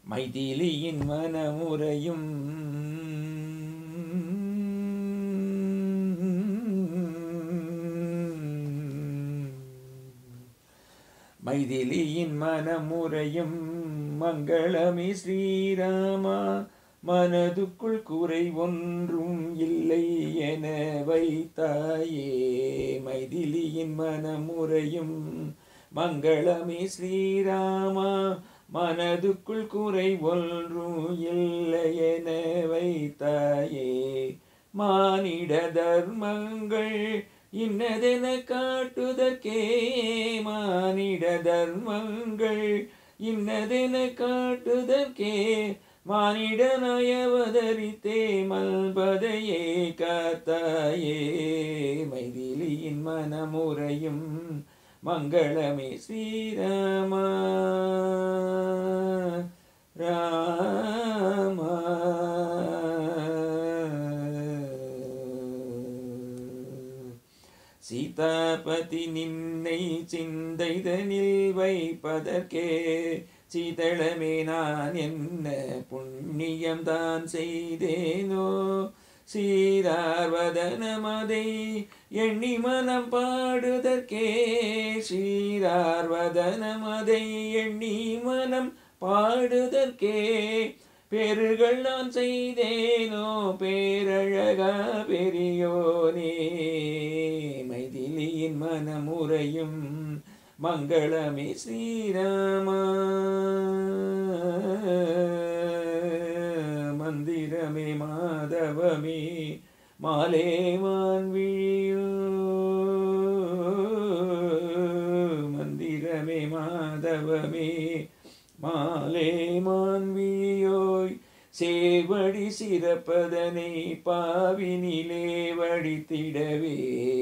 மைதிலியின் மனமுறையும் மைதிலியின் மனமுறையும் மங்களமே ஸ்ரீராமா மனதுக்குள் குறை ஒன்றும் இல்லை என வைத்தாயே மைதிலியின் மனமுறையும் மங்களமே ஸ்ரீராமா மனதுக்குள் குறை ஒன்றும் இல்லை என வைத்தாயே மானிட தர்மங்கள் இன்னதென காட்டுதற்கே மானிட தர்மங்கள் இன்னதென காட்டுதற்கே மானிடனாயவதரித்தே மல்பதையே காத்தாயே மைதிலியின் மனமுறையும் மங்களமே ஸ்ரீராமா ராமா சீதாபதி நின்னை சிந்தைதனில் வைப்பதற்கே சீதளமே நான் என்ன புண்ணியம் தான் செய்தேனோ சீரார்வதனமதை எண்ணி மனம் பாடுதற்கே ஸ்ரீரார்வதனமதை எண்ணி மனம் பாடுதற்கே பெருகள் நான் செய்தேனோ பேரழகா பெரியோனே மைதிலியின் மனமுறையும் மங்களமே ஸ்ரீராமா மந்திரமே மாதவமே மாலே மான்விழியோ மந்திரமே மாதவமே மாலே மான்விழியோய் சேவடி சிறப்பதனை பாவினிலே வடித்திடவே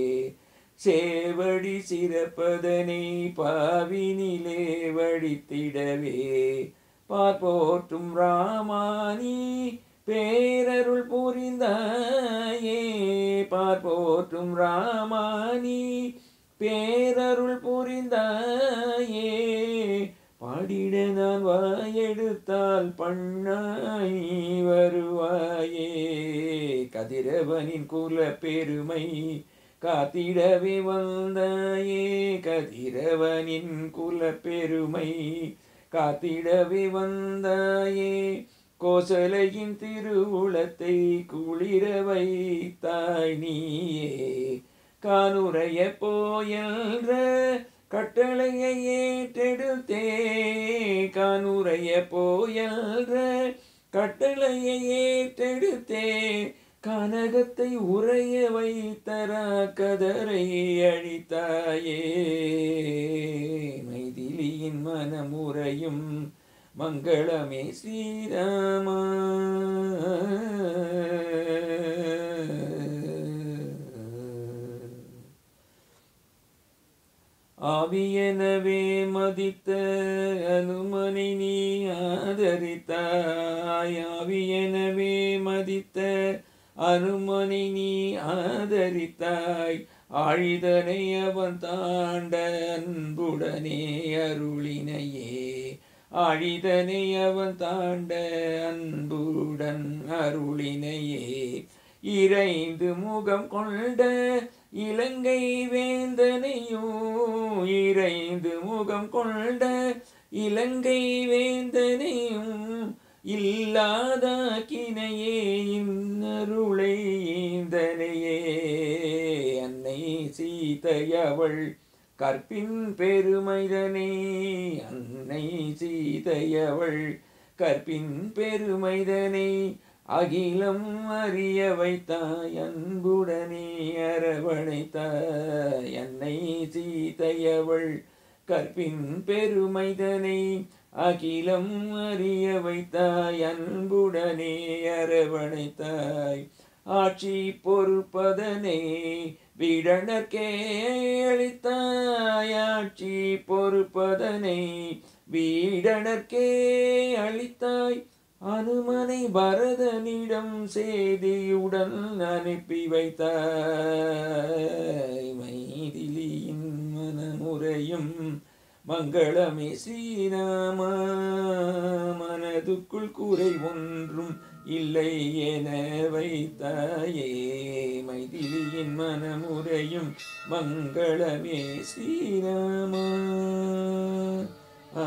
சேவடி சிறப்பதனை பாவினிலே வடித்திடவே பார்ப்போற்றும் ராமானி பேரருள் புரிந்தாயே பார்ப்போற்றும் ராமானி பேரருள் புரிந்தாயே பாடிட நான் வாயெடுத்தால் பண்ணாய் வருவாயே கதிரவனின் குல பெருமை காத்திடவே வந்தாயே கதிரவனின் குல பெருமை காத்திடவே வந்தாயே கோசலையின் திருவுளத்தை குளிர வைத்தாய் நீயே கானுரைய போயல்ற கட்டளையை ஏற்றெடுத்தே கானுரைய போயல்ற கட்டளையை ஏற்றெடுத்தே கனகத்தை உரைய வைத்தரா கதரை அழித்தாயே மைதிலியின் மனமுறையும் மங்களமே ஸ்ரீராமா ஆவியனவே மதித்த அனுமனை நீ ஆதரித்தாய் ஆவியனவே மதித்த அனுமனை நீ ஆதரித்தாய் ஆழிதனை அவன் தாண்ட அன்புடனே அருளினையே ஆழிதனை அவன் தாண்ட அன்புடன் அருளினையே இறைந்து முகம் கொண்ட இலங்கை வேந்தனையும் இறைந்து முகம் கொண்ட இலங்கை வேந்தனையும் இல்லாதாக்கினையே இன்னருளை ஈந்தனையே அன்னை சீதையவள் கற்பின் பெருமைதனே அன்னை சீதையவள் கற்பின் பெருமைதனை அகிலம் அறிய வைத்தாய் அன்புடனே அரவணைத்தாய் அன்னை சீதையவள் கற்பின் பெருமைதனை அகிலம் அறிய வைத்தாய் அன்புடனே அரவணைத்தாய் ஆட்சி பொறுப்பதனை வீடனர்க்கே அளித்தாய் ஆட்சி பொறுப்பதனை வீடனர்க்கே அளித்தாய் அனுமனை பரதனிடம் செய்தியுடன் அனுப்பி வைத்தாய் மைதிலியின் மனமுறையும் மங்களமே ஸ்ரீராம மனதுக்குள் குறை ஒன்றும் இல்லை என வைத்தாயே மைதிலியின் மனமுறையும் மங்களமே ஸ்ரீராமா ஆ,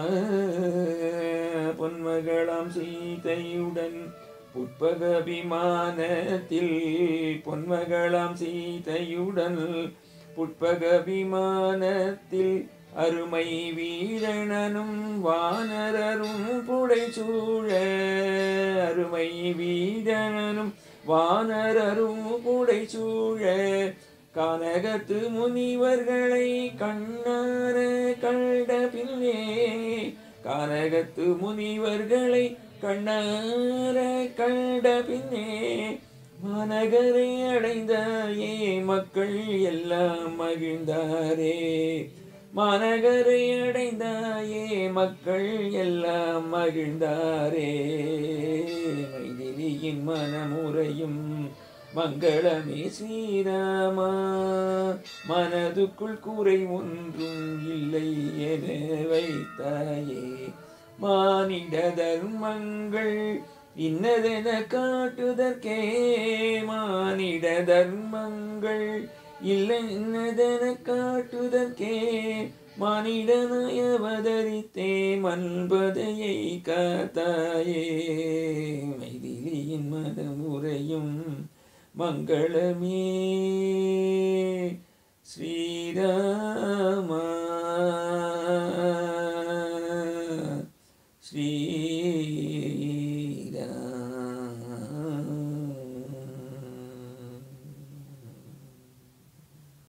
பொன்மகளாம் சீதையுடன் புட்பக விமானத்தில் பொன்மகளாம் சீதையுடன் புட்பக விமானத்தில் அருமை வீரணனும் வானரரும் புடைசூழ அருமை வீரணனும் வானரரும் புடைசூழ கானகத்து முனிவர்களை கண்ணார கண்ட பின்னே கானகத்து முனிவர்களை கண்ணார கண்ட பின்னே மாநகரை அடைந்த ஏ மக்கள் எல்லாம் மகிழ்ந்தாரே மாநகரை அடைந்தாயே மக்கள் எல்லாம் மகிழ்ந்தாரே மைதிலியின் மனமுறையும் மங்களமே ஸ்ரீராமா மனதுக்குள் கூரை ஒன்றும் இல்லை என வைத்தாயே மானிட தர்மங்கள் இன்னதென காட்டுதற்கே மானிட தர்மங்கள் இல்லை இன்னதென காட்டுதற்கே மனிதனாய் அவதரித்தே மண்பதையை காத்தாயே மைதிலியின் மனமுறையும் மங்களமே ஸ்ரீராமா